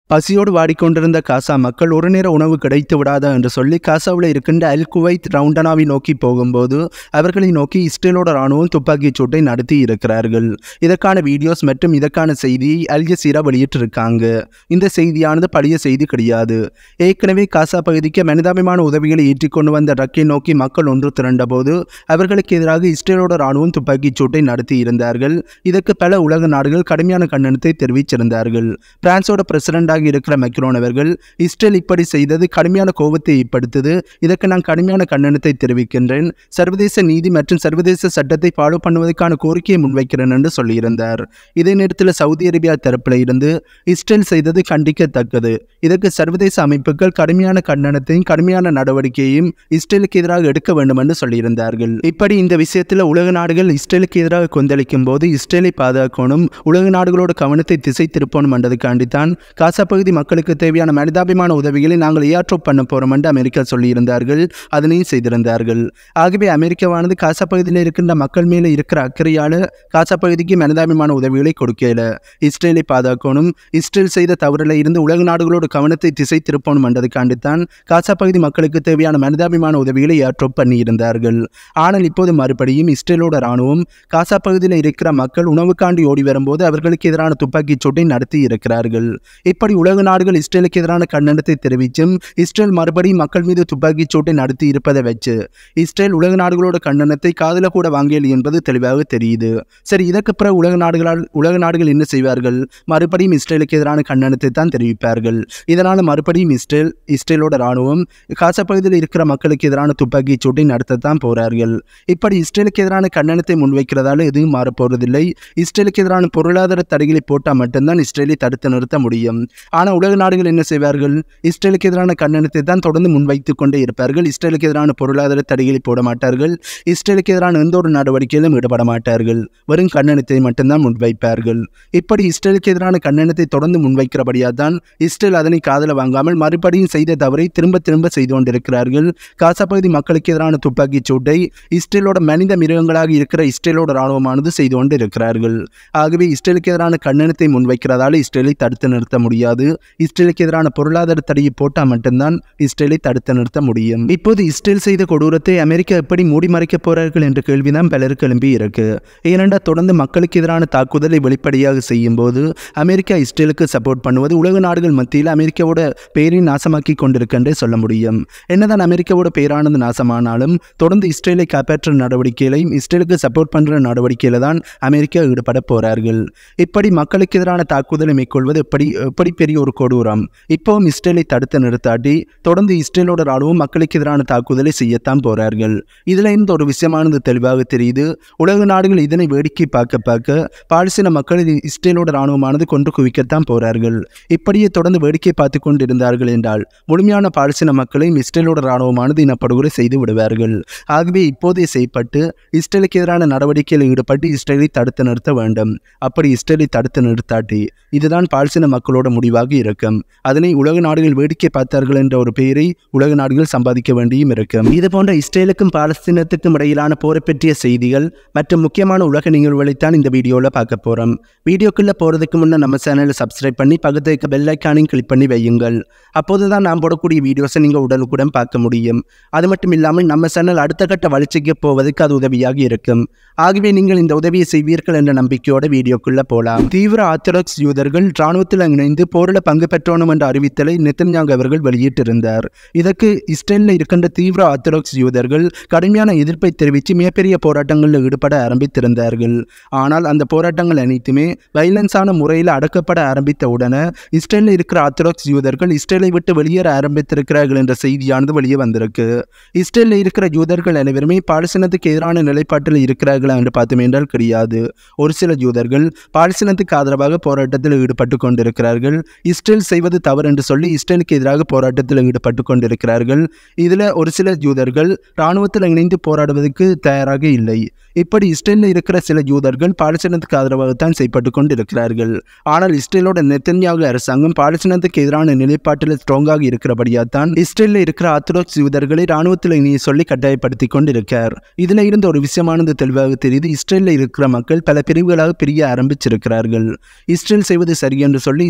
பசியோடு வாடிக்கொண்டிருந்த காசா மக்கள் ஒரு நேர உணவு கிடைத்து விடாதா என்று சொல்லி காசாவில் இருக்கின்ற அல் குவைத் ரவுண்டனாவை நோக்கி போகும்போது அவர்களை நோக்கி இஸ்ரேலோட ராணுவம் துப்பாக்கிச் சூட்டை நடத்தி இருக்கிறார்கள் இதற்கான வீடியோஸ் மற்றும் இதற்கான செய்தியை அல் ஜசீரா வெளியிட்டிருக்காங்க இந்த செய்தியானது பழைய செய்தி கிடையாது ஏற்கனவே காசா பகுதிக்கு மனிதாபிமான உதவிகளை ஏற்றிக்கொண்டு வந்த ரக்கை நோக்கி மக்கள் ஒன்று திரண்டபோது அவர்களுக்கு எதிராக இஸ்ரேலோட ராணுவம் துப்பாக்கிச் சூட்டை நடத்தி இருந்தார்கள் இதற்கு பல உலக நாடுகள் கடுமையான கண்டனத்தை தெரிவிச்சிருந்தார்கள் பிரான்சோட பிரசிடண்டாக இருக்கிற மெக்ரோன் அவர்கள் இஸ்ரேல் இப்படி செய்தது கடுமையான கோபத்தை ஏற்படுத்தது இதற்கு நான் கடுமையான கண்டனத்தை தெரிவிக்கின்றேன் சர்வதேச நீதி மற்றும் சர்வதேச சட்டத்தை ஃபாலோ பண்ணுவதற்கான கோரிக்கையை முன்வைக்கிறேன் என்று சொல்லியிருந்தார் இதே நேரத்தில் சவுதி அரேபியா தரப்பில் இருந்து இஸ்ரேல் செய்தது கண்டிக்கத்தக்கது இதற்கு சர்வதேச அமைப்புகள் கடுமையான கண்டனத்தையும் கடுமையான நடவடிக்கையையும் இஸ்ரேலுக்கு எதிராக எடுக்க வேண்டும் என்று சொல்லியிருந்தார்கள் இப்படி இந்த விஷயத்தில் உலக நாடுகள் இஸ்ரேலுக்கு எதிராக கொந்தளிக்கும் போது இஸ்ரேலை பாதுகாக்கணும் உலக நாடுகளோட கவனத்தை திசை திருப்பணும் என்றதுக்காண்டித்தான் காசா பகுதி மக்களுக்கு தேவையான மனிதாபிமான உதவிகளை நாங்கள் ஏஆர்ட்ரோப் பண்ண போறோம் என்று அமெரிக்கா சொல்லியிருந்தார்கள் அதனையும் செய்திருந்தார்கள் ஆகவே அமெரிக்காவானது காசா பகுதியில் இருக்கின்ற மக்கள் மேலே இருக்கிற அக்கறையால் காசா பகுதிக்கு மனிதாபிமான உதவிகளை கொடுக்கல இஸ்ரேலை பாதுகாக்கணும் இஸ்ரேல் செய்த தவறில் இருந்து உலக நாடுகளோட கவனத்தை திசை திருப்பணும் என்றதுக்காண்டித்தான் காசா பகுதி மக்களுக்கு தேவையான மனிதாபிமான உதவிகளை ஏஆர்ட்ரோப் பண்ணியிருந்தார்கள் ஆனால் இப்போது மறுபடியும் இஸ்ரேலோட ராணுவம் காசா பகுதியில் இருக்கிற மக்கள் உணவுக்காண்டி ஓடி வரும்போது அவர்களுக்கு எதிரான துப்பாக்கிச் சூட்டை நடத்தி இருக்கிறார்கள் இப்படி உலக நாடுகள் இஸ்ரேலுக்கு எதிரான கண்டனத்தை தெரிவித்தும் இஸ்ரேல் மறுபடியும் மக்கள் மீது துப்பாக்கிச் சூட்டை நடத்தி இருப்பதை வச்சு இஸ்ரேல் உலக நாடுகளோட கண்டனத்தை காதல கூட வாங்கியல் என்பது தெளிவாக தெரியுது சரி இதற்கு பிறகு உலக நாடுகளால் உலக நாடுகள் என்ன செய்வார்கள் மறுபடியும் இஸ்ரேலுக்கு எதிரான கண்டனத்தை தான் தெரிவிப்பார்கள் இதனால் மறுபடியும் இஸ்ரேல் இஸ்ரேலோட ராணுவம் காசா பகுதியில் இருக்கிற மக்களுக்கு எதிரான துப்பாக்கிச் சூட்டை நடத்தத்தான் போகிறார்கள் இப்படி இஸ்ரேலுக்கு எதிரான கண்டனத்தை முன்வைக்கிறதால எதுவும் மாறப்போவதில்லை இஸ்ரேலுக்கு எதிரான பொருளாதார தடைகளை போட்டால் மட்டும்தான் இஸ்ரேலை தடுத்து நிறுத்த முடியும் ஆனால் உலக நாடுகள் என்ன செய்வார்கள் இஸ்ரேலுக்கு எதிரான கண்டனத்தை தான் தொடர்ந்து முன்வைத்து கொண்டே இருப்பார்கள் இஸ்ரேலுக்கு எதிரான பொருளாதார தடைகளை போட மாட்டார்கள் இஸ்ரேலுக்கு எதிரான எந்த ஒரு நடவடிக்கையிலும் ஈடுபட மாட்டார்கள் வெறும் கண்டனத்தை மட்டும்தான் முன்வைப்பார்கள் இப்படி இஸ்ரேலுக்கு எதிரான கண்டனத்தை தொடர்ந்து முன்வைக்கிறபடியாக தான் இஸ்ரேல் அதனை காதல வாங்காமல் மறுபடியும் செய்த தவறை திரும்ப திரும்ப செய்து கொண்டிருக்கிறார்கள் காசா பகுதி மக்களுக்கு எதிரான துப்பாக்கிச் சூட்டை இஸ்ரேலோட மனித மிருகங்களாக இருக்கிற இஸ்ரேலோட ராணுவமானது செய்து கொண்டு இருக்கிறார்கள் ஆகவே இஸ்ரேலுக்கு எதிரான கண்டனத்தை முன்வைக்கிறதால இஸ்ரேலை தடுத்து நிறுத்த முடியாது இஸ்ரேலுக்கு எதிரான பொருளாதார தடையை போட்டால் மட்டும்தான் இஸ்ரேலை தடுத்து நிறுத்த முடியும் இப்போது இஸ்ரேல் செய்த கொடூரத்தை அமெரிக்கா எப்படி மூடி மறைக்கப் போறார்கள் என்ற கேள்விதான் பலருக்கு எழும்பி இருக்கு ஏனென்றால் தொடர்ந்து மக்களுக்கு எதிரான தாக்குதலை வெளிப்படையாக செய்யும் போது அமெரிக்கா இஸ்ரேலுக்கு சப்போர்ட் பண்ணுவது உலக நாடுகள் மத்தியில் அமெரிக்காவோட பெயரை நாசமாக்கி கொண்டிருக்கின்றே சொல்ல முடியும் என்னதான் அமெரிக்காவோட பெயரானது நாசமானாலும் தொடர்ந்து இஸ்ரேலை காப்பாற்ற நடவடிக்கைகளையும் இஸ்ரேலுக்கு சப்போர்ட் பண்ற நடவடிக்கையில தான் அமெரிக்கா ஈடுபட போறார்கள் இப்படி மக்களுக்கு எதிரான தாக்குதலை மேற்கொள்வது எப்படி எப்படி பெரிய ஒரு கொடூரம் இப்போவும் இஸ்ரேலை தடுத்து நிறுத்தாட்டி தொடர்ந்து இஸ்ரேலோட ராணுவம் மக்களுக்கு எதிரான தாக்குதலை செய்யத்தான் போறார்கள் இதுல இருந்து ஒரு விஷயமானது தெளிவாக தெரியுது உலக நாடுகள் இதனை வேடிக்கை பார்க்க பார்க்க பாலஸ்தீன மக்கள் இஸ்ரேலோட ராணுவமானது கொன்று குவிக்கத்தான் போறார்கள் இப்படியே தொடர்ந்து வேடிக்கை பார்த்து கொண்டிருந்தார்கள் என்றால் முழுமையான பாலஸ்தீன மக்களையும் இஸ்ரேலோட ராணுவமானது இனப்படுகொலை செய்து விடுவார்கள் ஆகவே இப்போதே செய்யப்பட்டு இஸ்ரேலுக்கு எதிரான நடவடிக்கையில் ஈடுபட்டு இஸ்ரேலை தடுத்து நிறுத்த வேண்டும் அப்படி இஸ்ரேலை தடுத்து நிறுத்தாட்டி இதுதான் பாலஸ்தீன மக்களோட முடிவாக இருக்கும் அதனை உலக நாடுகள் வேடிக்கை பார்த்தார்கள் என்ற ஒரு பெயரை உலக நாடுகள் சம்பாதிக்க வேண்டியும் இருக்கும் இது போன்ற இஸ்ரேலுக்கும் பாலஸ்தீனத்துக்கும் இடையிலான போரை பற்றிய செய்திகள் மற்றும் முக்கியமான உலக நிகழ்வுகளைத்தான் இந்த வீடியோவில் பார்க்க போகிறோம் வீடியோக்குள்ளே போகிறதுக்கு முன்னே நம்ம சேனலை சப்ஸ்கிரைப் பண்ணி பக்கத்து இருக்க பெல் ஐக்கானையும் கிளிக் பண்ணி வையுங்கள் அப்போது தான் நான் போடக்கூடிய வீடியோஸை நீங்கள் உடனுக்குடன் பார்க்க முடியும் அது மட்டும் இல்லாமல் நம்ம சேனல் அடுத்த கட்ட வளர்ச்சிக்கு போவதற்கு அது உதவியாக இருக்கும் ஆகவே நீங்கள் இந்த உதவியை செய்வீர்கள் என்ற நம்பிக்கையோட வீடியோக்குள்ளே போகலாம் தீவிர ஆர்த்தடாக்ஸ் யூதர்கள் இராணுவத்தில் இணைந்து போரில் பங்கு பெற்றோனும் என்ற அறிவித்தலை நெத்தன்யாங் அவர்கள் வெளியிட்டிருந்தார் இதற்கு இஸ்ரேலில் இருக்கின்ற தீவிர ஆர்த்தடாக்ஸ் யூதர்கள் கடுமையான எதிர்ப்பை தெரிவித்து மிகப்பெரிய போராட்டங்களில் ஈடுபட ஆரம்பித்திருந்தார்கள் ஆனால் அந்த போராட்டங்கள் அனைத்துமே வைலன்ஸான முறையில் அடக்கப்பட ஆரம்பித்த உடனே இஸ்ரேலில் இருக்கிற ஆர்த்தடாக்ஸ் யூதர்கள் இஸ்ரேலை விட்டு வெளியேற ஆரம்பித்திருக்கிறார்கள் என்ற செய்தியானது வெளியே வந்திருக்கு இஸ்ரேலில் இருக்கிற யூதர்கள் அனைவருமே பாலஸ்தீனத்துக்கு எதிரான நிலைப்பாட்டில் இருக்கிறார்களா என்று பார்த்தோம் என்றால் கிடையாது ஒரு சில யூதர்கள் பாலஸ்தீனத்துக்கு ஆதரவாக போராட்டத்தில் ஈடுபட்டு கொண்டிருக்கிறார்கள் இஸ்ரேல் செய்வது தவறு என்று சொல்லி இஸ்ரேலுக்கு எதிராக போராட்டத்தில் ஈடுபட்டு கொண்டிருக்கிறார்கள் இதில் ஒரு சில யூதர்கள் இராணுவத்தில் இணைந்து போராடுவதற்கு தயாராக இல்லை இப்படி இஸ்ரேலில் இருக்கிற சில யூதர்கள் பாலஸ்தீனத்துக்கு ஆதரவாகத்தான் செய்யப்பட்டு கொண்டிருக்கிறார்கள் ஆனால் இஸ்ரேலோட நெத்தன்யாகு அரசாங்கம் பாலஸ்தீனத்துக்கு எதிரான நிலைப்பாட்டில் ஸ்ட்ராங்காக இருக்கிறபடியாக தான் இஸ்ரேலில் இருக்கிற ஆர்த்தடாக்ஸ் யூதர்களை இராணுவத்தில் இணைய சொல்லி கட்டாயப்படுத்தி கொண்டிருக்கார் இதில் இருந்த ஒரு விஷயமானது தெளிவாக தெரியுது இஸ்ரேலில் இருக்கிற மக்கள் பல பிரிவுகளாக பிரிய ஆரம்பிச்சிருக்கிறார்கள் இஸ்ரேல் செய்வது சரி என்று சொல்லி இஸ்ரேலோட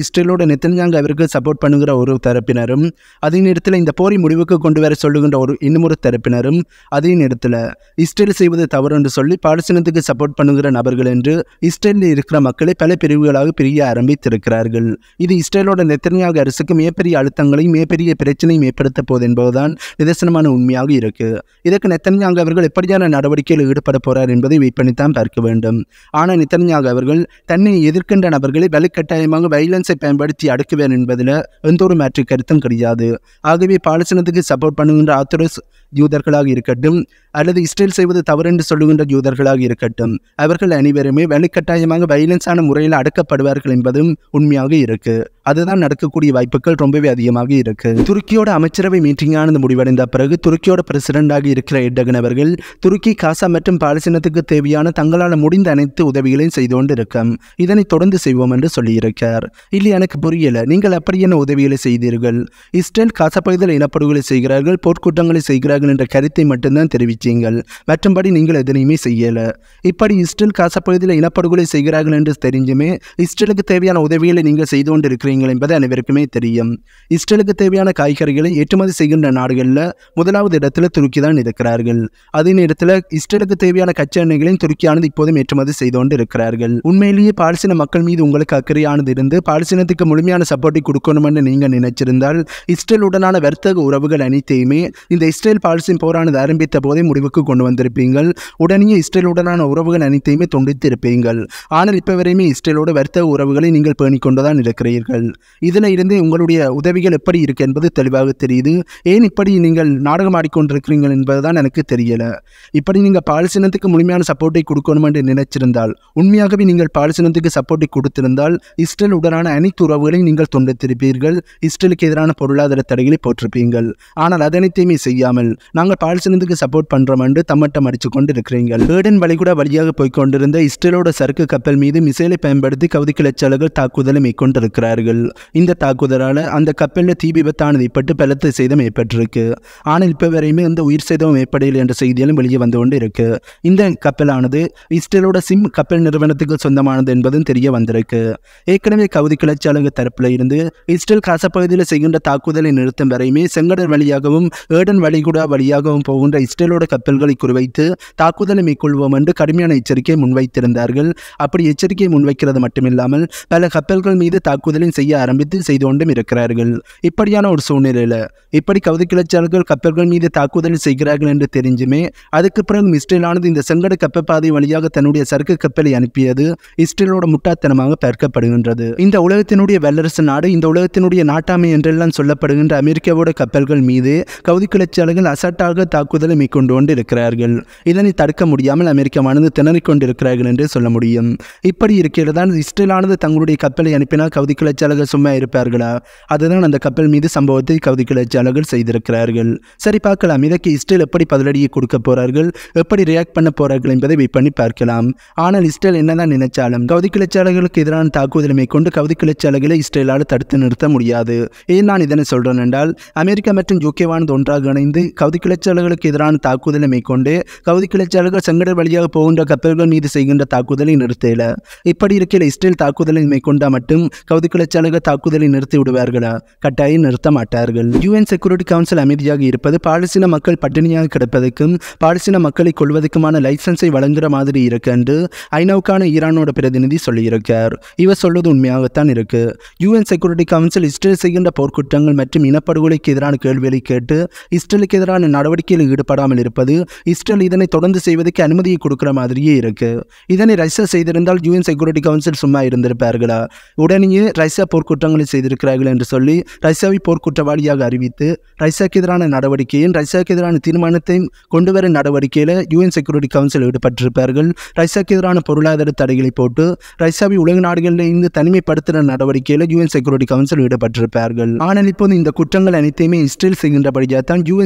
நெத்தன்யாங்க அவருக்கு சப்போர்ட் பண்ணுகிற ஒரு தரப்பினரும் அதே நேரத்தில் இந்த போரை முடிவுக்கு கொண்டு வர சொல்லுகின்ற ஒரு இன்னுமொரு தரப்பினரும் அதே நேரத்தில் இஸ்ரேல் செய்வது தவறு என்று சொல்லி பாலஸ்தீனத்துக்கு சப்போர்ட் பண்ணுகிற நபர்கள் என்று இஸ்ரேலில் இருக்கிற மக்களை பல பிரிவுகளாக பிரிய ஆரம்பித்திருக்கிறார்கள் இது இஸ்ரேலோட நெத்தன்யாக அரசுக்கு மிகப்பெரிய அழுத்தங்களையும் மிகப்பெரிய பிரச்சனையும் ஏற்படுத்த போகுது என்பதுதான் நிதர்சனமான உண்மையாக இருக்கு இதற்கு நெத்தன்யாக அவர்கள் எப்படியான நடவடிக்கையில் ஈடுபட போறார் என்பதை வெயிட் பண்ணித்தான் பார்க்க வேண்டும் ஆனால் நெத்தன்யாக அவர்கள் தன்னை எதிர்க்கின்ற நபர்களை வலுக்கட்டாயமாக வைலன்ஸை பயன்படுத்தி அடக்குவேன் என்பதில் எந்த ஒரு மாற்று கருத்தும் கிடையாது ஆகவே பாலஸ்தீனத்துக்கு சப்போர்ட் பண்ணுகின்ற ஆத்தரஸ் யூதர்களாக இருக்கட்டும் அல்லது இஸ்ரேல் செய்வது தவறு என்று சொல்லுகின்ற யூதர்களாக இருக்கட்டும் அவர்கள் அனைவருமே வலுக்கட்டாயமாக வைலன்ஸான முறையில் அடக்கப்படுவார்கள் என்பதும் உண்மையாக இருக்கு அதுதான் நடக்கக்கூடிய வாய்ப்புகள் ரொம்பவே அதிகமாக இருக்கு துருக்கியோட அமைச்சரவை மீட்டிங்கானது முடிவடைந்த பிறகு துருக்கியோட பிரசிடண்டாக இருக்கிற எட்டகன் அவர்கள் துருக்கி காசா மற்றும் பாலஸ்தீனத்துக்கு தேவையான தங்களால் முடிந்த அனைத்து உதவிகளையும் செய்து கொண்டு இருக்கும் இதனை தொடர்ந்து செய்வோம் என்று சொல்லியிருக்கார் இல்லை எனக்கு புரியல நீங்கள் அப்படி என்ன உதவிகளை செய்தீர்கள் இஸ்ரேல் காசா பகுதியில் இனப்படுகொலை செய்கிறார்கள் போர்க்குற்றங்களை செய்கிறார்கள் என்ற கருத்தை மட்டும்தான் தெரிவித்தீங்கள் மற்றும்படி நீங்கள் எதனையுமே செய்யல இப்படி இஸ்ரேல் காசா பகுதியில் இனப்படுகொலை செய்கிறார்கள் என்று தெரிஞ்சுமே இஸ்ரேலுக்கு தேவையான உதவிகளை நீங்கள் செய்து கொண்டு இருக்கிறீர்கள் என்பது அனைவருக்குமே தெரியும் இஸ்ரேலுக்கு தேவையான காய்கறிகளை ஏற்றுமதி செய்கின்ற நாடுகளில் முதலாவது இடத்துல துருக்கி தான் இருக்கிறார்கள் அதே நேரத்தில் இஸ்ரேலுக்கு தேவையான கச்சா எண்ணெய்களையும் துருக்கியானது இப்போதும் ஏற்றுமதி செய்து கொண்டு இருக்கிறார்கள் உண்மையிலேயே பாலஸ்தீன மக்கள் மீது உங்களுக்கு அக்கறையானது இருந்து பாலஸ்தீனத்துக்கு முழுமையான சப்போர்ட்டை கொடுக்கணும் என்று நீங்கள் நினைச்சிருந்தால் இஸ்ரேலுடனான வர்த்தக உறவுகள் அனைத்தையுமே இந்த இஸ்ரேல் பாலஸ்தீன் போரானது ஆரம்பித்த போதே முடிவுக்கு கொண்டு வந்திருப்பீங்கள் உடனே இஸ்ரேலுடனான உறவுகள் அனைத்தையுமே துண்டித்து இருப்பீங்கள் ஆனால் இப்போ வரையுமே இஸ்ரேலோட வர்த்தக உறவுகளை நீங்கள் பேணிக் கொண்டுதான் இருக்கிறீர்கள் இதில் இருந்து உங்களுடைய உதவிகள் எப்படி இருக்கு என்பது தெளிவாக தெரியுது ஏன் இப்படி நீங்கள் நாடகம் ஆடிக்கொண்டிருக்கிறீர்கள் என்பதுதான் எனக்கு தெரியல இப்படி நீங்கள் பாலஸ்தீனத்துக்கு முழுமையான சப்போர்ட்டை கொடுக்கணும் என்று நினைச்சிருந்தால் உண்மையாகவே நீங்கள் பாலஸ்தீனத்துக்கு சப்போர்ட்டை கொடுத்திருந்தால் இஸ்ரேல் உடனான அனைத்து உறவுகளையும் நீங்கள் துண்டித்திருப்பீர்கள் இஸ்ரேலுக்கு எதிரான பொருளாதார தடைகளை போட்டிருப்பீங்கள் ஆனால் அதனைத்தையுமே செய்யாமல் நாங்கள் பாலஸ்தீனத்துக்கு சப்போர்ட் பண்றோம் என்று தம்மட்டம் அடிச்சு கொண்டு இருக்கிறீர்கள் ஏடன் வளைகுடா வழியாக போய்க் கொண்டிருந்த இஸ்ரேலோட சரக்கு கப்பல் மீது மிசைலை பயன்படுத்தி கவுதி கிளர்ச்சியாளர்கள் தாக்குதலை மேற்கொண்டிருக்கிறார்கள் இந்த தாக்குதலால் அந்த கப்பலில் தீ விபத்தானது ஏற்பட்டு பலத்த சேதம் ஏற்பட்டிருக்கு ஆனால் இப்போ வரையுமே இந்த உயிர் சேதம் ஏற்படையில் என்ற செய்திகளும் வெளியே வந்து கொண்டு இருக்கு இந்த கப்பலானது இஸ்ரேலோட சிம் கப்பல் நிறுவனத்துக்கு சொந்தமானது என்பதும் தெரிய வந்திருக்கு ஏற்கனவே கவுதி கிளர்ச்சியாளர்கள் தரப்பில் இருந்து இஸ்ரேல் காச பகுதியில் செய்கின்ற தாக்குதலை நிறுத்தும் வரையுமே செங்கடல் வழியாகவும் ஏடன் வளைகுடா வழியாகவும் போகின்ற இஸ்ரேலோட கப்பல்களை குறிவைத்து தாக்குதலை மேற்கொள்வோம் என்று கடுமையான எச்சரிக்கை முன்வைத்திருந்தார்கள் அப்படி எச்சரிக்கை முன்வைக்கிறது மட்டுமில்லாமல் பல கப்பல்கள் மீது தாக்குதலையும் செய்ய ஆரம்பித்து செய்து கொண்டும் இருக்கிறார்கள் இப்படியான ஒரு சூழ்நிலையில் இப்படி கவுதி கிளர்ச்சியாளர்கள் கப்பல்கள் மீது தாக்குதல் செய்கிறார்கள் என்று தெரிஞ்சுமே அதுக்கு பிறகு இஸ்ரேலானது இந்த செங்கட கப்பல் பாதை வழியாக தன்னுடைய சரக்கு கப்பலை அனுப்பியது இஸ்ரேலோட முட்டாத்தனமாக பார்க்கப்படுகின்றது இந்த உலகத்தினுடைய வல்லரசு நாடு இந்த உலகத்தினுடைய நாட்டாமை என்றெல்லாம் சொல்லப்படுகின்ற அமெரிக்காவோட கப்பல்கள் மீது கவுதி கிளர்ச்சியாளர்கள் அசட்டாக தாக்குதலை மேற்கொண்டு கொண்டு இருக்கிறார்கள் இதனை தடுக்க முடியாமல் அமெரிக்காவானது திணறிக் கொண்டிருக்கிறார்கள் என்று சொல்ல முடியும் இப்படி இருக்கிறதான் இஸ்ரேலானது தங்களுடைய கப்பலை அனுப்பினால் கவுதி கிளர்ச்சியாளர்கள் சும்மா இருப்பார்களா அதுதான் அந்த கப்பல் மீது சம்பவத்தை கவுதி கிளர்ச்சியாளர்கள் செய்திருக்கிறார்கள் சரி பார்க்கலாம் இதற்கு இஸ்ரேல் எப்படி பதிலடியை கொடுக்க போறார்கள் எப்படி ரியாக்ட் பண்ண போறார்கள் என்பதை வெயிட் பண்ணி பார்க்கலாம் ஆனால் இஸ்ரேல் என்னதான் நினைச்சாலும் கவுதி கிளர்ச்சியாளர்களுக்கு எதிரான தாக்குதலை மேற்கொண்டு கவுதி கிளர்ச்சியாளர்களை இஸ்ரேலால் தடுத்து நிறுத்த முடியாது ஏன் நான் இதனை சொல்றேன் என்றால் அமெரிக்கா மற்றும் யூகேவானது ஒன்றாக இணைந்து கவுதி கிளர்ச்சியாளர்களுக்கு எதிரான தாக்குதலை மேற்கொண்டு கவுதி கிளர்ச்சியாளர்கள் செங்கடல் வழியாக போகின்ற கப்பல்கள் மீது செய்கின்ற தாக்குதலை நிறுத்தல இப்படி இருக்கையில் இஸ்ரேல் தாக்குதலை மேற்கொண்டால் மட்டும் கவுதி கிளர்ச்சியாளர்கள் தாக்குதலை நிறுத்தி விடுவார்களா கட்டாயம் நிறுத்த மாட்டார்கள் யூஎன் செக்யூரிட்டி கவுன்சில் அமைதியாக இருப்பது பாலஸ்தீன மக்கள் பட்டினியாக கிடப்பதற்கும் பாலஸ்தீன மக்களை கொள்வதற்குமான லைசன்ஸை வழங்குற மாதிரி இருக்கு என்று ஐநாவுக்கான ஈரானோட பிரதிநிதி சொல்லியிருக்கார் இவர் சொல்வது உண்மையாகத்தான் இருக்கு யூஎன் செக்யூரிட்டி கவுன்சில் இஸ்ரேல் செய்கின்ற போர்க்குற்றங்கள் மற்றும் இனப்படுகொலைக்கு எதிரான கேள்விகளை கேட்டு இஸ்ரேலுக்கு எதிரான நடவடிக்கையில் ஈடுபடாமல் இருப்பது இஸ்ரேல் இதனை தொடர்ந்து செய்வதற்கு அனுமதியை கொடுக்கிற மாதிரியே இருக்கு இதனை ரஷ்யா செய்திருந்தால் யூஎன் செக்யூரிட்டி கவுன்சில் சும்மா இருந்திருப்பார்களா உடனேயே ரஷ்யா போர்க்குற்றங்களை செய்திருக்கிறார்கள் என்று சொல்லி ரஷ்யாவை போர்க்குற்றவாளியாக அறிவித்து ரஷ்யாவுக்கு எதிரான நடவடிக்கையும் ரஷ்யாவுக்கு எதிரான தீர்மானத்தையும் கொண்டு வரும் நடவடிக்கையில் யூஎன் செக்யூரிட்டி கவுன்சில் ஈடுபட்டிருப்பார்கள் ரஷ்யாவுக்கு எதிரான பொருளாதார தடைகளை போட்டு ரஷ்யாவை உலக நாடுகளில் இருந்து தனிமைப்படுத்துகிற நடவடிக்கையில் யூஎன் செக்யூரிட்டி கவுன்சில் ஈடுபட்டிருப்பார்கள் ஆனால் இப்போது இந்த குற்றங்கள் அனைத்தையுமே இஸ்ரேல் செய்கின்றபடியாக தான் யூஎன் செக்யூரிட்டி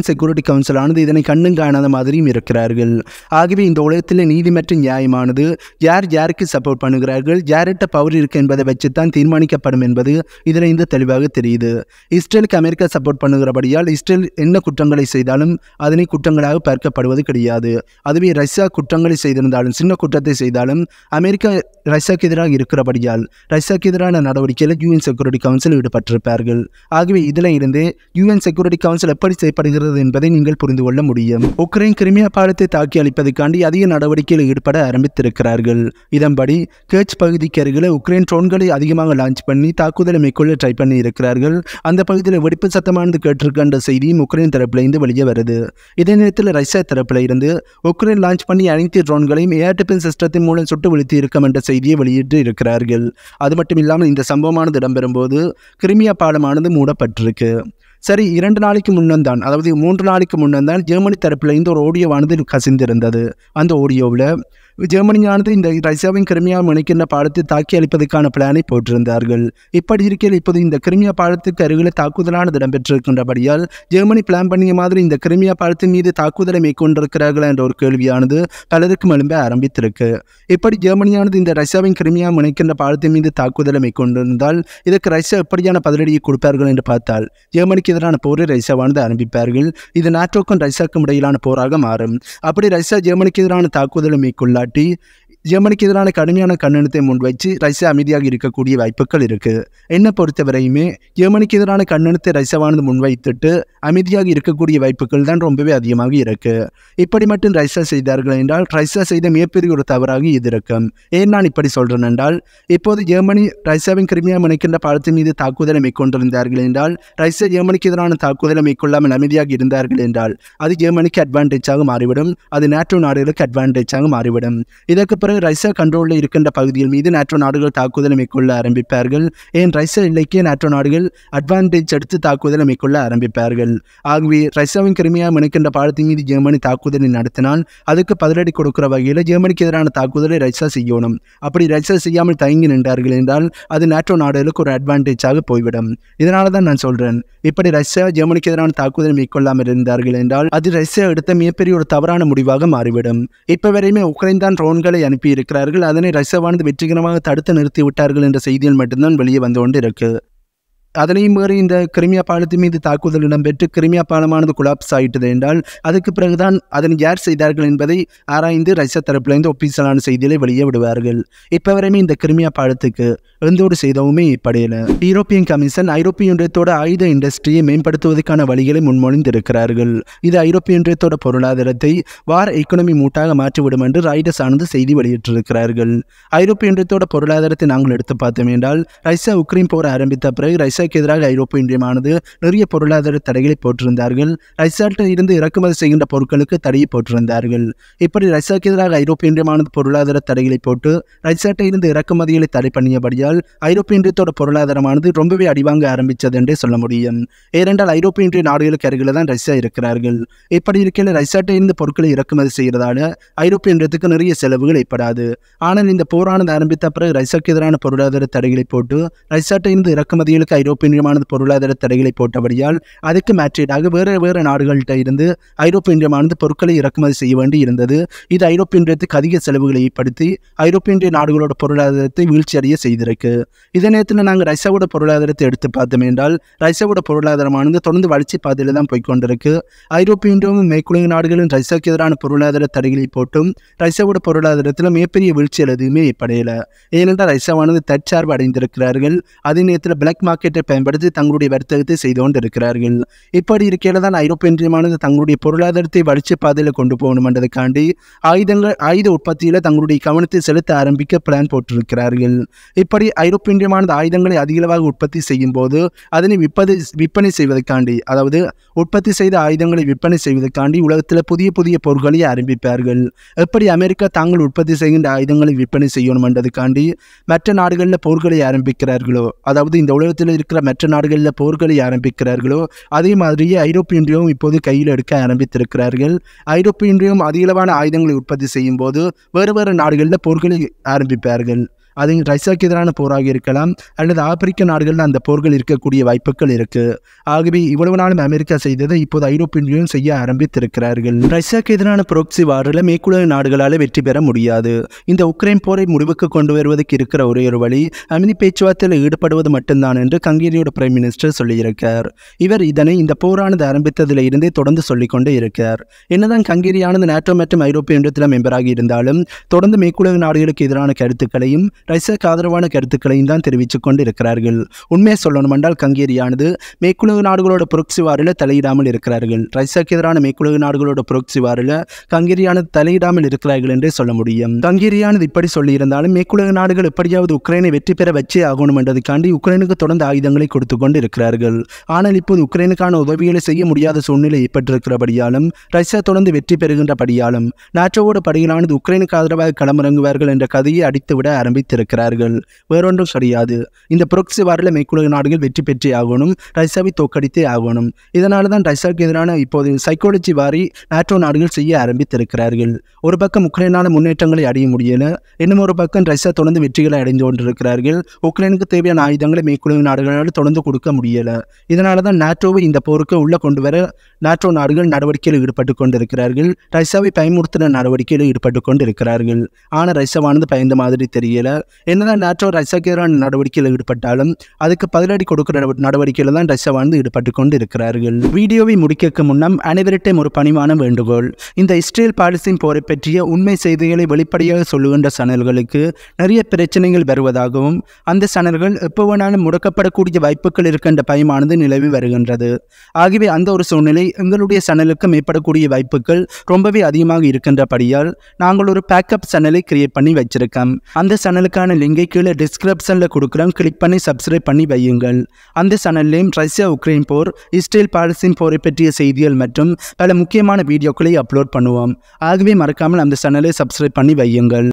செக்யூரிட்டி கவுன்சிலானது இதனை கண்ணும் காணாத மாதிரியும் இருக்கிறார்கள் ஆகவே இந்த உலகத்தில் நீதி மற்றும் நியாயமானது யார் யாருக்கு சப்போர்ட் பண்ணுகிறார்கள் யார்கிட்ட பவர் இருக்கு என்பதை வச்சுத்தான் தீர்மானிக்கப்படும் என்பது இதில் இந்த தெளிவாக தெரியுது இஸ்ரேலுக்கு அமெரிக்கா சப்போர்ட் பண்ணுகிறபடியால் இஸ்ரேல் என்ன குற்றங்களை செய்தாலும் அதனை குற்றங்களாக பார்க்கப்படுவது கிடையாது அதுவே ரஷ்யா குற்றங்களை செய்திருந்தாலும் சின்ன குற்றத்தை செய்தாலும் அமெரிக்கா ரஷ்யாவுக்கு எதிராக இருக்கிறபடியால் ரஷ்யாவுக்கு எதிரான நடவடிக்கையில் யூஎன் செக்யூரிட்டி கவுன்சில் ஈடுபட்டிருப்பார்கள் ஆகவே இதில் இருந்து யூஎன் செக்யூரிட்டி கவுன்சில் எப்படி செய்யப்படுகிறது என்பதை நீங்கள் புரிந்து கொள்ள முடியும் உக்ரைன் கிரிமியா பாலத்தை தாக்கி அளிப்பதற்காண்டி அதிக நடவடிக்கையில் ஈடுபட ஆரம்பித்திருக்கிறார்கள் இதன்படி கேட்ச் பகுதிக்கு அருகில் உக்ரைன் ட்ரோன்களை அதிகமாக லான்ச் பண்ணி தாக்குதலை மேற்கொள்ள ட்ரை பண்ணி இருக்கிறார்கள் அந்த பகுதியில் வெடிப்பு சத்தமானது கேட்டிருக்கின்ற செய்தியும் உக்ரைன் தரப்பிலிருந்து வெளியே வருது இதே நேரத்தில் ரஷ்யா தரப்பில் இருந்து உக்ரைன் லான்ச் பண்ணி அனைத்து ட்ரோன்களையும் ஏர் டிஃபென்ஸ் சிஸ்டத்தின் மூலம் சுட்டு வீழ்த்தி இருக்கும் என்ற செய்தியை வெளியிட்டு இருக்கிறார்கள் அது மட்டும் இல்லாமல் இந்த சம்பவமானது இடம்பெறும்போது கிரிமியா பாலமானது மூடப்பட்டிருக்கு சரி இரண்டு நாளைக்கு முன்னம் தான் அதாவது மூன்று நாளைக்கு முன்னம் தான் ஜெர்மனி தரப்பிலிருந்து ஒரு ஆடியோவானது கசிந்திருந்தது அந்த ஆடியோவில் ஜெர்மனியானது இந்த ரஷ்யாவின் கிரிமியா இணைக்கின்ற பாலத்தை தாக்கி அளிப்பதற்கான பிளானை போட்டிருந்தார்கள் இப்படி இருக்கையில் இப்போது இந்த கிரிமியா பாலத்துக்கு அருகில் தாக்குதலானது இடம்பெற்றிருக்கின்றபடியால் ஜெர்மனி பிளான் பண்ணிய மாதிரி இந்த கிரிமியா பாலத்தின் மீது தாக்குதலை மேற்கொண்டிருக்கிறார்கள் என்ற ஒரு கேள்வியானது பலருக்கும் எழும்ப ஆரம்பித்திருக்கு இப்படி ஜெர்மனியானது இந்த ரஷ்யாவின் கிரிமியா இணைக்கின்ற பாலத்தின் மீது தாக்குதலை மேற்கொண்டிருந்தால் இதற்கு ரஷ்யா எப்படியான பதிலடியை கொடுப்பார்கள் என்று பார்த்தால் ஜெர்மனிக்கு எதிரான போரை ரஷ்யாவானது ஆரம்பிப்பார்கள் இது நாட்டோக்கும் ரஷ்யாவுக்கும் இடையிலான போராக மாறும் அப்படி ரஷ்யா ஜெர்மனிக்கு எதிரான தாக்குதலை மேற்கொள்ளாட்டி ஜெர்மனிக்கு எதிரான கடுமையான கண்டனத்தை முன்வைச்சு ரஷ்யா அமைதியாக இருக்கக்கூடிய வாய்ப்புகள் இருக்கு என்னை பொறுத்தவரையுமே ஜெர்மனிக்கு எதிரான கண்டனத்தை ரஷ்யாவானது முன்வைத்துட்டு அமைதியாக இருக்கக்கூடிய வாய்ப்புகள் தான் ரொம்பவே அதிகமாக இருக்கு இப்படி மட்டும் ரஷ்யா செய்தார்கள் என்றால் ரஷ்யா செய்த மிகப்பெரிய ஒரு தவறாக இது இருக்கும் ஏன் நான் இப்படி சொல்றேன் என்றால் இப்போது ஜெர்மனி ரஷ்யாவின் கிரிமியா இணைக்கின்ற பாலத்தின் மீது தாக்குதலை மேற்கொண்டிருந்தார்கள் என்றால் ரஷ்யா ஜெர்மனிக்கு எதிரான தாக்குதலை மேற்கொள்ளாமல் அமைதியாக இருந்தார்கள் என்றால் அது ஜெர்மனிக்கு அட்வான்டேஜாக மாறிவிடும் அது நேட்டோ நாடுகளுக்கு அட்வான்டேஜாக மாறிவிடும் இதற்கு பிறகு ரஷ்யா கண்ட்ரோலில் இருக்கின்ற பகுதிகள் மீது நேட்டோ நாடுகள் தாக்குதலை மேற்கொள்ள ஆரம்பிப்பார்கள் ஏன் ரஷ்யா இல்லைக்கே நேட்டோ நாடுகள் அட்வான்டேஜ் எடுத்து தாக்குதலை மேற்கொள்ள ஆரம்பிப்பார்கள் ஆகவே ரஷ்யாவின் கிருமியா இணைக்கின்ற பாலத்தின் மீது ஜெர்மனி தாக்குதலை நடத்தினால் அதுக்கு பதிலடி கொடுக்கிற வகையில் ஜெர்மனிக்கு எதிரான தாக்குதலை ரஷ்யா செய்யணும் அப்படி ரஷ்யா செய்யாமல் தயங்கி நின்றார்கள் என்றால் அது நேட்டோ நாடுகளுக்கு ஒரு அட்வான்டேஜாக போய்விடும் இதனால தான் நான் சொல்றேன் இப்படி ரஷ்யா ஜெர்மனிக்கு எதிரான தாக்குதல் மேற்கொள்ளாமல் இருந்தார்கள் என்றால் அது ரஷ்யா எடுத்த மிகப்பெரிய ஒரு தவறான முடிவாக மாறிவிடும் இப்ப வரையுமே உக்ரைன் தான் ட்ரோன்களை அனுப்பி இருக்கிறார்கள் அதனை ரஷ்யாவானது வெற்றிகரமாக தடுத்து நிறுத்தி விட்டார்கள் என்ற செய்திகள் மட்டும்தான் வெளியே வந்து கொண்டு இருக்கு அதனையும் மீறி இந்த கிரிமியா பாலத்தின் மீது தாக்குதல் இடம்பெற்று கிரிமியா பாலமானது குலாப்ஸ் ஆயிட்டது என்றால் அதுக்கு பிறகுதான் அதனை யார் செய்தார்கள் என்பதை ஆராய்ந்து ரஷ்யா தரப்பிலிருந்து ஒப்பீசலான செய்திகளை வெளியே விடுவார்கள் இப்போ வரையுமே இந்த கிரிமியா பாலத்துக்கு எந்த ஒரு செய்தவுமே இப்படையில யூரோப்பியன் கமிஷன் ஐரோப்பிய ஒன்றியத்தோட ஆயுத இண்டஸ்ட்ரியை மேம்படுத்துவதற்கான வழிகளை முன்மொழிந்திருக்கிறார்கள் இது ஐரோப்பிய ஒன்றியத்தோட பொருளாதாரத்தை வார் எக்கனமி மூட்டாக மாற்றிவிடும் என்று ராய்டஸ் ஆனது செய்தி வெளியிட்டிருக்கிறார்கள் ஐரோப்பிய ஒன்றியத்தோட பொருளாதாரத்தை நாங்கள் எடுத்து பார்த்தோம் என்றால் ரஷ்யா உக்ரைன் போர் ஆரம்பித்த பிறகு ரஷ்யாவுக்கு எதிராக ஐரோப்பிய ஒன்றியமானது நிறைய பொருளாதார தடைகளை போட்டிருந்தார்கள் ரஷ்யாட்ட இருந்து இறக்குமதி செய்கின்ற பொருட்களுக்கு தடையை போட்டிருந்தார்கள் இப்படி ரஷ்யாவுக்கு எதிராக ஐரோப்பிய ஒன்றியமானது பொருளாதார தடைகளை போட்டு ரஷ்யாட்ட இருந்து இறக்குமதிகளை தடை பண்ணியபடியால் ஐரோப்பிய ஒன்றியத்தோட பொருளாதாரமானது ரொம்பவே அடிவாங்க ஆரம்பித்தது என்றே சொல்ல முடியும் ஏனென்றால் ஐரோப்பிய ஒன்றிய நாடுகளுக்கு அருகில் தான் ரஷ்யா இருக்கிறார்கள் இப்படி இருக்கையில் ரஷ்யாட்ட இருந்து பொருட்களை இறக்குமதி செய்கிறதால ஐரோப்பிய ஒன்றியத்துக்கு நிறைய செலவுகள் ஏற்படாது ஆனால் இந்த போரானது ஆரம்பித்த பிறகு ரஷ்யாவுக்கு எதிரான பொருளாதார தடைகளை போட்டு ரஷ்யாட்ட இருந்து இறக்குமதிகளுக்கு ஐரோப்பிய ஒன்றியமானது பொருளாதார தடைகளை போட்டபடியால் அதுக்கு மேட்ரேட்டாக வேறு வேறு நாடுகள்கிட்ட இருந்து ஐரோப்பிய ஒன்றியமானது பொருட்களை இறக்குமதி செய்ய வேண்டி இருந்தது இது ஐரோப்பிய ஒன்றியத்துக்கு அதிக செலவுகளை ஏற்படுத்தி ஐரோப்பிய ஒன்றிய நாடுகளோட பொருளாதாரத்தை வீழ்ச்சியடைய செய்திருக்கு இதே நேரத்தில் நாங்கள் ரஷ்யாவோட பொருளாதாரத்தை எடுத்து பார்த்தோம் என்றால் ரஷ்யாவோட பொருளாதாரமானது தொடர்ந்து வளர்ச்சி பாதையில் தான் போய்க்கொண்டிருக்கு ஐரோப்பிய ஒன்றியமும் மேற்குலக நாடுகளும் ரஷ்யாவுக்கு எதிரான பொருளாதார தடைகளை போட்டும் ரஷ்யாவோட பொருளாதாரத்தில் மிகப்பெரிய வீழ்ச்சிகள் எதுவுமே ஏற்படையல ஏனென்றால் ரஷ்யாவானது தற்சார்பு அடைந்திருக்கிறார்கள் அதே நேரத்தில் பிளாக் மார்க்கெட்டை பயன்படுத்தி தங்களுடைய வர்த்தகத்தை செய்து கொண்டு இருக்கிறார்கள் இப்படி இருக்கையில தான் ஐரோப்பிய ஒன்றியமானது தங்களுடைய பொருளாதாரத்தை வளர்ச்சி பாதையில் கொண்டு போகணும் என்றதுக்காண்டி ஆயுதங்கள் ஆயுத உற்பத்தியில் தங்களுடைய கவனத்தை செலுத்த ஆரம்பிக்க பிளான் போட்டிருக்கிறார்கள் இப்படி ஐரோப்பிய ஒன்றியமானது ஆயுதங்களை அதிகளவாக உற்பத்தி செய்யும் போது அதனை விற்பது விற்பனை செய்வதற்காண்டி அதாவது உற்பத்தி செய்த ஆயுதங்களை விற்பனை செய்வதற்காண்டி உலகத்தில் புதிய புதிய பொருட்களை ஆரம்பிப்பார்கள் எப்படி அமெரிக்கா தாங்கள் உற்பத்தி செய்கின்ற ஆயுதங்களை விற்பனை செய்யணும் என்றதுக்காண்டி மற்ற நாடுகளில் போர்களை ஆரம்பிக்கிறார்களோ அதாவது இந்த உலகத்தில் இருக்கிற மற்ற நாடுகளில் போர்களை ஆரம்பிக்கிறார்களோ அதே மாதிரியே ஐரோப்பிய ஒன்றியம் இப்போது கையில் எடுக்க ஆரம்பித்திருக்கிறார்கள் ஐரோப்பிய ஒன்றியம் அதிகளவான ஆயுதங்களை உற்பத்தி செய்யும் போது வேறு வேறு நாடுகளில் போர்களை ஆரம்பிப்பார்கள் அது ரஷ்யாவுக்கு எதிரான போராக இருக்கலாம் அல்லது ஆப்பிரிக்க நாடுகளில் அந்த போர்கள் இருக்கக்கூடிய வாய்ப்புகள் இருக்கு ஆகவே இவ்வளவு நாளும் அமெரிக்கா செய்ததை இப்போது ஐரோப்பிய யூனியன் செய்ய ஆரம்பித்திருக்கிறார்கள் ரஷ்யாவுக்கு எதிரான புரோக்சி வாரில் மேற்குலக நாடுகளால் வெற்றி பெற முடியாது இந்த உக்ரைன் போரை முடிவுக்கு கொண்டு வருவதற்கு இருக்கிற ஒரே ஒரு வழி அமைதி பேச்சுவார்த்தையில் ஈடுபடுவது மட்டும்தான் என்று கங்கேரியோட பிரைம் மினிஸ்டர் சொல்லியிருக்கார் இவர் இதனை இந்த போரானது ஆரம்பித்ததில் இருந்தே தொடர்ந்து சொல்லிக்கொண்டே இருக்கார் என்னதான் கங்கேரியானது நேட்டோ மற்றும் ஐரோப்பிய ஒன்றியத்தில் மெம்பராகி இருந்தாலும் தொடர்ந்து மேற்குலக நாடுகளுக்கு எதிரான கருத்துக்களையும் ரஷ்யாவுக்கு ஆதரவான கருத்துக்களையும் தான் தெரிவித்துக் கொண்டு இருக்கிறார்கள் உண்மையை சொல்லணும் என்றால் கங்கேரியானது மேற்குலக நாடுகளோட புரொக்சி வாரில் தலையிடாமல் இருக்கிறார்கள் ரஷ்யாவுக்கு எதிரான மேற்குலக நாடுகளோட புரொக்சி வாரில் கங்கேரியானது தலையிடாமல் இருக்கிறார்கள் என்றே சொல்ல முடியும் கங்கேரியானது இப்படி சொல்லியிருந்தாலும் மேற்குலக நாடுகள் எப்படியாவது உக்ரைனை வெற்றி பெற வச்சே ஆகணும் என்றதுக்காண்டி உக்ரைனுக்கு தொடர்ந்து ஆயுதங்களை கொடுத்து கொண்டு இருக்கிறார்கள் ஆனால் இப்போது உக்ரைனுக்கான உதவிகளை செய்ய முடியாத சூழ்நிலை ஏற்பட்டிருக்கிறபடியாலும் ரஷ்யா தொடர்ந்து வெற்றி பெறுகின்றபடியாலும் நாட்டோவோட படைகளானது உக்ரைனுக்கு ஆதரவாக களமிறங்குவார்கள் என்ற கதையை அடித்துவிட ஆரம்பித்திருக்கிறார்கள் வேறொன்றும் கிடையாது இந்த புரொக்சி வாரில் மேற்குலக நாடுகள் வெற்றி பெற்றே ஆகணும் ரஷ்யாவை தோக்கடித்தே ஆகணும் இதனால தான் ரஷ்யாவுக்கு எதிரான இப்போது சைக்காலஜி வாரி நாட்டோ நாடுகள் செய்ய ஆரம்பித்திருக்கிறார்கள் ஒரு பக்கம் உக்ரைனால முன்னேற்றங்களை அடைய முடியல இன்னும் ஒரு பக்கம் ரஷ்யா தொடர்ந்து வெற்றிகளை அடைந்து கொண்டிருக்கிறார்கள் உக்ரைனுக்கு தேவையான ஆயுதங்களை மேற்குலக நாடுகளால் தொடர்ந்து கொடுக்க முடியல இதனால தான் நாட்டோவை இந்த போருக்கு உள்ள கொண்டு வர நாட்டோ நாடுகள் நடவடிக்கையில் ஈடுபட்டு கொண்டிருக்கிறார்கள் ரஷ்யாவை பயமுறுத்துகிற நடவடிக்கையில் ஈடுபட்டு கொண்டிருக்கிறார்கள் ஆனால் ரஷ்யாவானது பயந்த மாதிரி தெரியல என்னதான் நாட்டோ ரஷ்யாவுக்கு எதிரான நடவடிக்கையில் ஈடுபட்டாலும் அதுக்கு பதிலடி கொடுக்கிற நடவ- நடவடிக்கையில் தான் ரஷ்யாவானது ஈடுபட்டு கொண்டு இருக்கிறார்கள் வீடியோவை முடிக்க முன்னம் அனைவரிட்டையும் ஒரு பணிவான வேண்டுகோள் இந்த இஸ்ரேல் பாலஸ்தீன் போரை பற்றிய உண்மை செய்திகளை வெளிப்படையாக சொல்லுகின்ற சேனல்களுக்கு நிறைய பிரச்சனைகள் வருவதாகவும் அந்த சேனல்கள் எப்போ வேணாலும் முடக்கப்படக்கூடிய வாய்ப்புகள் இருக்கின்ற பயமானது நிலவி வருகின்றது ஆகவே அந்த ஒரு சூழ்நிலை எங்களுடைய சேனலுக்கு மேற்படக்கூடிய வாய்ப்புகள் ரொம்பவே அதிகமாக இருக்கின்றபடியால் நாங்கள் ஒரு பேக்கப் சேனலை கிரியேட் பண்ணி வச்சிருக்கோம் அந்த சேனலுக்கான லிங்கை கீழே டிஸ்கிரிப்ஷனில் கொடுக்குறோம் கிளிக் பண்ணி சப்ஸ்கிரைப் பண்ணி வையுங்கள் அந்த சேனல்லையும் ரஷ்யா உக்ரைன் போர் இஸ்ரேல் பாலஸ்தீன் போரை பற்றிய செய்திகள் மற்றும் பல முக்கியமான வீடியோக்களை அப்லோட் பண்ணுவோம் ஆகவே மறக்காமல் அந்த சேனலை சப்ஸ்கிரைப் பண்ணி வையுங்கள்